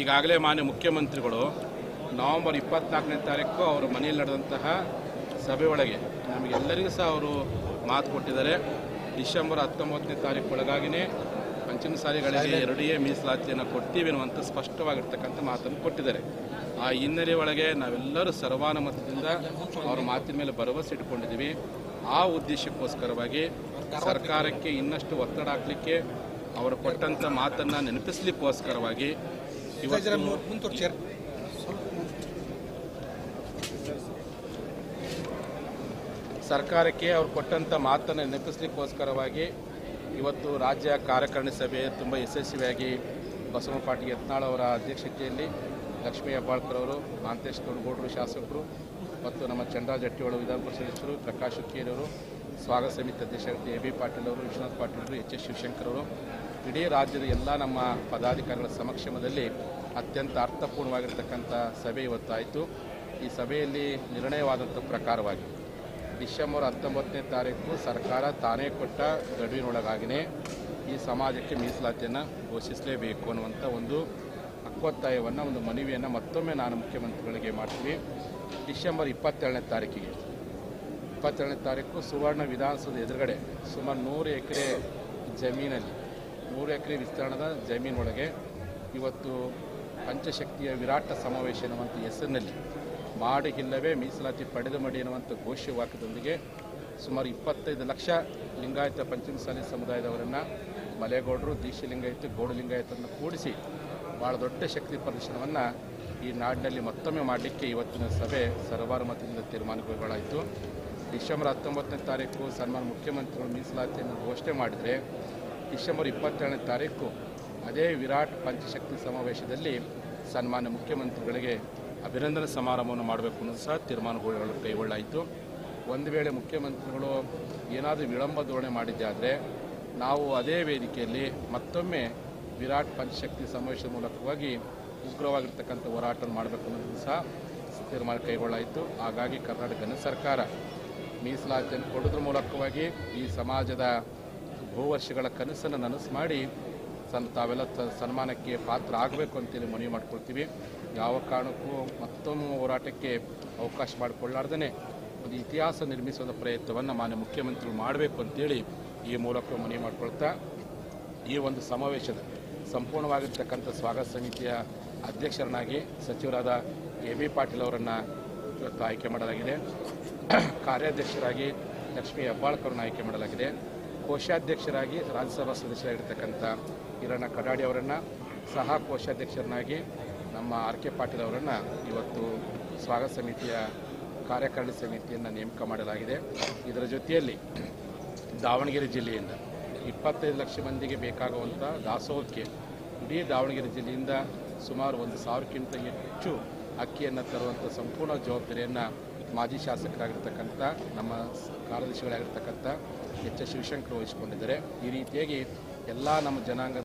ಈಗಾಗಲೇ ಮಾನ್ಯ ಮುಖ್ಯಮಂತ್ರಿಗಳು ನವೆಂಬರ್ ಇಪ್ಪತ್ನಾಲ್ಕನೇ ತಾರೀಕು ಅವರ ಮನೆಯಲ್ಲಿ ನಡೆದಂತಹ ಸಭೆ ಒಳಗೆ ನಮಗೆಲ್ಲರಿಗೂ ಸಹ ಅವರು ಮಾತು ಕೊಟ್ಟಿದ್ದಾರೆ ಡಿಸೆಂಬರ್ ಹತ್ತೊಂಬತ್ತನೇ ತಾರೀಕು ಒಳಗಾಗಿನೇ ಪಂಚಮಸಾಲಿಗಳಿಗೆ ಎರಡೇ ಮೀಸಲಾತಿಯನ್ನು ಕೊಡ್ತೀವಿ ಅನ್ನುವಂಥ ಸ್ಪಷ್ಟವಾಗಿರ್ತಕ್ಕಂಥ ಮಾತನ್ನು ಕೊಟ್ಟಿದ್ದಾರೆ ಆ ಹಿನ್ನೆಲೆ ಒಳಗೆ ನಾವೆಲ್ಲರೂ ಸರ್ವಾನುಮತದಿಂದ ಅವರ ಮಾತಿನ ಮೇಲೆ ಭರವಸೆ ಇಟ್ಕೊಂಡಿದ್ದೀವಿ ಆ ಉದ್ದೇಶಕ್ಕೋಸ್ಕರವಾಗಿ ಸರ್ಕಾರಕ್ಕೆ ಇನ್ನಷ್ಟು ಒತ್ತಡ ಹಾಕಲಿಕ್ಕೆ ಅವರು ಕೊಟ್ಟಂಥ ಮಾತನ್ನು ನೆನಪಿಸ್ಲಿಕ್ಕೋಸ್ಕರವಾಗಿ ಇವತ್ತು ಮುಂತುವರ್ಚಾರ ಸರ್ಕಾರಕ್ಕೆ ಅವ್ರು ಕೊಟ್ಟಂಥ ಮಾತನ್ನು ನೆನಪಿಸ್ಲಿಕ್ಕೋಸ್ಕರವಾಗಿ ಇವತ್ತು ರಾಜ್ಯ ಕಾರ್ಯಕಾರಿಣಿ ಸಭೆ ತುಂಬ ಯಶಸ್ವಿಯಾಗಿ ಬಸವ ಪಾಟೀಲ್ ಯತ್ನಾಳ್ ಅವರ ಅಧ್ಯಕ್ಷತೆಯಲ್ಲಿ ಲಕ್ಷ್ಮೀ ಹೆಬ್ಬಾಳ್ಕರ್ ಅವರು ಮಹಾಂತೇಶ್ ತೊಣಗೌಡರು ಶಾಸಕರು ಮತ್ತು ನಮ್ಮ ಚಂದ್ರರಾಜ್ ಜಟ್ಟಿಯವರು ವಿಧಾನ ಪರಿಷತ್ ಸದಸ್ಯರು ಪ್ರಕಾಶ್ ಹುಕ್ಕೇರಿ ಅವರು ಸ್ವಾಗತ ಸಮಿತಿ ಅಧ್ಯಕ್ಷರಾಗಿ ಎ ಬಿ ಪಾಟೀಲ್ ಅವರು ವಿಶ್ವನಾಥ್ ಪಾಟೀಲ್ ಅವರು ಎಚ್ ಎಸ್ ಶಿವಶಂಕರ್ ಅವರು ಇಡೀ ರಾಜ್ಯದ ಎಲ್ಲ ನಮ್ಮ ಪದಾಧಿಕಾರಿಗಳ ಸಮಕ್ಷಮದಲ್ಲಿ ಅತ್ಯಂತ ಅರ್ಥಪೂರ್ಣವಾಗಿರ್ತಕ್ಕಂಥ ಸಭೆ ಇವತ್ತಾಯಿತು ಈ ಸಭೆಯಲ್ಲಿ ನಿರ್ಣಯವಾದಂಥ ಪ್ರಕಾರವಾಗಿ ಡಿಸೆಂಬರ್ ಹತ್ತೊಂಬತ್ತನೇ ತಾರೀಕು ಸರ್ಕಾರ ತಾನೇ ಕೊಟ್ಟ ಗಡುವಿನೊಳಗಾಗಿನೇ ಈ ಸಮಾಜಕ್ಕೆ ಮೀಸಲಾತಿಯನ್ನು ಘೋಷಿಸಲೇಬೇಕು ಅನ್ನುವಂಥ ಒಂದು ಹಕ್ಕೊತ್ತಾಯವನ್ನು ಒಂದು ಮನವಿಯನ್ನು ಮತ್ತೊಮ್ಮೆ ನಾನು ಮುಖ್ಯಮಂತ್ರಿಗಳಿಗೆ ಮಾಡ್ತೀವಿ ಡಿಸೆಂಬರ್ ಇಪ್ಪತ್ತೇಳನೇ ತಾರೀಕಿಗೆ ಇಪ್ಪತ್ತೇಳನೇ ತಾರೀಕು ಸುವರ್ಣ ವಿಧಾನಸೌಧ ಎದುರುಗಡೆ ಸುಮಾರು ನೂರು ಎಕರೆ ಜಮೀನಲ್ಲಿ ನೂರು ಎಕರೆ ವಿಸ್ತರಣದ ಜಮೀನೊಳಗೆ ಇವತ್ತು ಪಂಚಶಕ್ತಿಯ ವಿರಾಟ ಸಮಾವೇಶ ಎನ್ನುವಂಥ ಹೆಸರಿನಲ್ಲಿ ಮಾಡಿ ಇಲ್ಲವೇ ಮೀಸಲಾತಿ ಪಡೆದು ಮಡಿ ಎನ್ನುವಂಥ ಘೋಷವಾಕ್ಯದೊಂದಿಗೆ ಸುಮಾರು ಇಪ್ಪತ್ತೈದು ಲಕ್ಷ ಲಿಂಗಾಯತ ಪಂಚಮಸಾಲಿ ಸಮುದಾಯದವರನ್ನು ಮಲೆಗೌಡರು ದೀಕ್ಷೆ ಲಿಂಗಾಯತ ಗೌಡ ಲಿಂಗಾಯತನ್ನು ಕೂಡಿಸಿ ಭಾಳ ದೊಡ್ಡ ಶಕ್ತಿ ಪ್ರದರ್ಶನವನ್ನು ಈ ನಾಡಿನಲ್ಲಿ ಮತ್ತೊಮ್ಮೆ ಮಾಡಲಿಕ್ಕೆ ಇವತ್ತಿನ ಸಭೆ ಸರ್ವಾನುಮತದಿಂದ ತೀರ್ಮಾನಗೊಳ್ಳಾಯಿತು ಡಿಸೆಂಬರ್ ಹತ್ತೊಂಬತ್ತನೇ ತಾರೀಕು ಸನ್ಮಾನ ಮುಖ್ಯಮಂತ್ರಿಗಳು ಮೀಸಲಾತಿಯನ್ನು ಘೋಷಣೆ ಮಾಡಿದರೆ ಡಿಸೆಂಬರ್ ಇಪ್ಪತ್ತೇಳನೇ ತಾರೀಕು ಅದೇ ವಿರಾಟ್ ಪಂಚಶಕ್ತಿ ಸಮಾವೇಶದಲ್ಲಿ ಸನ್ಮಾನ್ಯ ಮುಖ್ಯಮಂತ್ರಿಗಳಿಗೆ ಅಭಿನಂದನೆ ಸಮಾರಂಭವನ್ನು ಮಾಡಬೇಕು ಅನ್ನೋದು ಸಹ ತೀರ್ಮಾನಗಳು ಕೈಗೊಳ್ಳಾಯಿತು ಒಂದು ವೇಳೆ ಮುಖ್ಯಮಂತ್ರಿಗಳು ಏನಾದರೂ ವಿಳಂಬ ಧೋರಣೆ ಮಾಡಿದ್ದೆ ಆದರೆ ನಾವು ಅದೇ ವೇದಿಕೆಯಲ್ಲಿ ಮತ್ತೊಮ್ಮೆ ವಿರಾಟ್ ಪಂಚಶಕ್ತಿ ಸಮಾವೇಶದ ಮೂಲಕವಾಗಿ ಉಗ್ರವಾಗಿರ್ತಕ್ಕಂಥ ಹೋರಾಟ ಮಾಡಬೇಕು ಅನ್ನೋದು ಸಹ ತೀರ್ಮಾನ ಕೈಗೊಳ್ಳಾಯಿತು ಹಾಗಾಗಿ ಕರ್ನಾಟಕ ಘನ ಸರ್ಕಾರ ಮೀಸಲಾತಿಯನ್ನು ಕೊಡೋದ್ರ ಮೂಲಕವಾಗಿ ಈ ಸಮಾಜದ ಬಹುವರ್ಷಗಳ ಕನಸನ್ನು ನನಸು ಮಾಡಿ ಸನ್ ತಾವೆಲ್ಲ ತ- ಸನ್ಮಾನಕ್ಕೆ ಪಾತ್ರ ಆಗಬೇಕು ಅಂತೇಳಿ ಮನವಿ ಮಾಡ್ಕೊಳ್ತೀವಿ ಯಾವ ಕಾರಣಕ್ಕೂ ಮತ್ತೊಮ್ಮೆ ಹೋರಾಟಕ್ಕೆ ಅವಕಾಶ ಮಾಡಿಕೊಳ್ಳಾರ್ದೇ ಒಂದು ಇತಿಹಾಸ ನಿರ್ಮಿಸುವ ಪ್ರಯತ್ನವನ್ನು ಮಾನ್ಯ ಮುಖ್ಯಮಂತ್ರಿಗಳು ಮಾಡಬೇಕು ಅಂತೇಳಿ ಈ ಮೂಲಕ ಮನವಿ ಮಾಡ್ಕೊಳ್ತಾ ಈ ಒಂದು ಸಮಾವೇಶದ ಸಂಪೂರ್ಣವಾಗಿರ್ತಕ್ಕಂಥ ಸ್ವಾಗತ ಸಮಿತಿಯ ಅಧ್ಯಕ್ಷರನ್ನಾಗಿ ಸಚಿವರಾದ ಎ ಬಿ ಪಾಟೀಲ್ ಅವರನ್ನು ಇವತ್ತು ಆಯ್ಕೆ ಮಾಡಲಾಗಿದೆ ಕಾರ್ಯಾಧ್ಯಕ್ಷರಾಗಿ ಲಕ್ಷ್ಮೀ ಹೆಬ್ಬಾಳ್ಕರನ್ನು ಆಯ್ಕೆ ಮಾಡಲಾಗಿದೆ ಕೋಶಾಧ್ಯಕ್ಷರಾಗಿ ರಾಜ್ಯಸಭಾ ಸದಸ್ಯರಾಗಿರ್ತಕ್ಕಂಥ ಹಿರಣ್ಣ ಕಡಾಡಿ ಅವರನ್ನು ಸಹ ಕೋಶಾಧ್ಯಕ್ಷರನ್ನಾಗಿ ನಮ್ಮ ಆರ್ ಕೆ ಪಾಟೀಲ್ ಅವರನ್ನು ಇವತ್ತು ಸ್ವಾಗತ ಸಮಿತಿಯ ಕಾರ್ಯಕಾರಿಣಿ ಸಮಿತಿಯನ್ನು ನೇಮಕ ಮಾಡಲಾಗಿದೆ ಇದರ ಜೊತೆಯಲ್ಲಿ ದಾವಣಗೆರೆ ಜಿಲ್ಲೆಯಿಂದ ಇಪ್ಪತ್ತೈದು ಲಕ್ಷ ಮಂದಿಗೆ ಬೇಕಾಗುವಂಥ ದಾಸೋಹಕ್ಕೆ ಇಡೀ ದಾವಣಗೆರೆ ಜಿಲ್ಲೆಯಿಂದ ಸುಮಾರು ಒಂದು ಸಾವಿರಕ್ಕಿಂತ ಹೆಚ್ಚು ಅಕ್ಕಿಯನ್ನು ತರುವಂಥ ಸಂಪೂರ್ಣ ಜವಾಬ್ದಾರಿಯನ್ನು ಮಾಜಿ ಶಾಸಕರಾಗಿರ್ತಕ್ಕಂಥ ನಮ್ಮ ಸ- ಕಾರ್ಯದರ್ಶಿಗಳಾಗಿರ್ತಕ್ಕಂಥ ಎಚ್ ಎಸ್ ಶಿವಶಂಕರ್ ವಹಿಸಿಕೊಂಡಿದ್ದಾರೆ ಈ ರೀತಿಯಾಗಿ ಎಲ್ಲ ನಮ್ಮ ಜನಾಂಗ